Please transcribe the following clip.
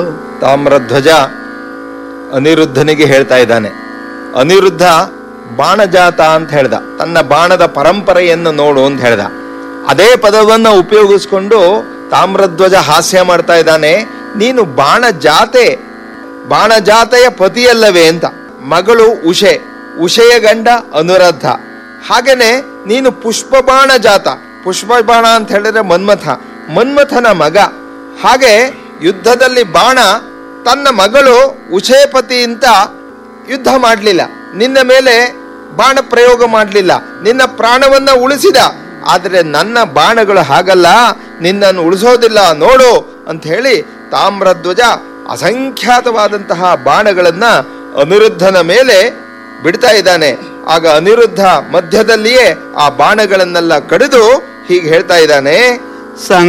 ತಾಮ್ರಧ್ವಜ ಅನಿರುದ್ಧನಿಗೆ ಹೇಳ್ತಾ ಇದ್ದಾನೆ ಅನಿರುದ್ಧ ಬಾಣಜಾತ ಅಂತ ಹೇಳ್ದ ತನ್ನ ಬಾಣದ ಪರಂಪರೆಯನ್ನು ನೋಡು ಅಂತ ಹೇಳ್ದ ಅದೇ ಪದವನ್ನ ಉಪಯೋಗಿಸ್ಕೊಂಡು ತಾಮ್ರಧ್ವಜ ಹಾಸ್ಯ ಮಾಡ್ತಾ ಇದ್ದಾನೆ ನೀನು ಬಾಣಜಾತೆ ಬಾಣಜಾತೆಯ ಪತಿಯಲ್ಲವೇ ಅಂತ ಮಗಳು ಉಷೆ ಉಷೆಯ ಗಂಡ ಅನುರಾಧ ಹಾಗೇನೆ ನೀನು ಪುಷ್ಪಬಾಣ ಜಾತ ಪುಷ್ಪಬಾಣ ಅಂತ ಹೇಳಿದ್ರೆ ಮನ್ಮಥ ಮನ್ಮಥನ ಮಗ ಹಾಗೆ ಯುದ್ಧದಲ್ಲಿ ಬಾಣ ತನ್ನ ಮಗಳು ಉಷೇಪತಿ ಅಂತ ಯುದ್ಧ ಮಾಡಲಿಲ್ಲ ನಿನ್ನ ಮೇಲೆ ಬಾಣ ಪ್ರಯೋಗ ಮಾಡಲಿಲ್ಲ ನಿನ್ನ ಪ್ರಾಣವನ್ನ ಉಳಿಸಿದ ಆದರೆ ನನ್ನ ಬಾಣಗಳು ಹಾಗಲ್ಲ ನಿನ್ನನ್ನು ಉಳಿಸೋದಿಲ್ಲ ನೋಡು ಅಂತ ಹೇಳಿ ತಾಮ್ರಧ್ವಜ ಅಸಂಖ್ಯಾತವಾದಂತಹ ಬಾಣಗಳನ್ನ ಅನಿರುದ್ಧನ ಮೇಲೆ ಬಿಡ್ತಾ ಇದ್ದಾನೆ ಆಗ ಅನಿರುದ್ಧ ಮಧ್ಯದಲ್ಲಿಯೇ ಆ ಬಾಣಗಳನ್ನೆಲ್ಲ ಕಡಿದು ಹೀಗೆ ಹೇಳ್ತಾ ಇದ್ದಾನೆ ಸಂಗ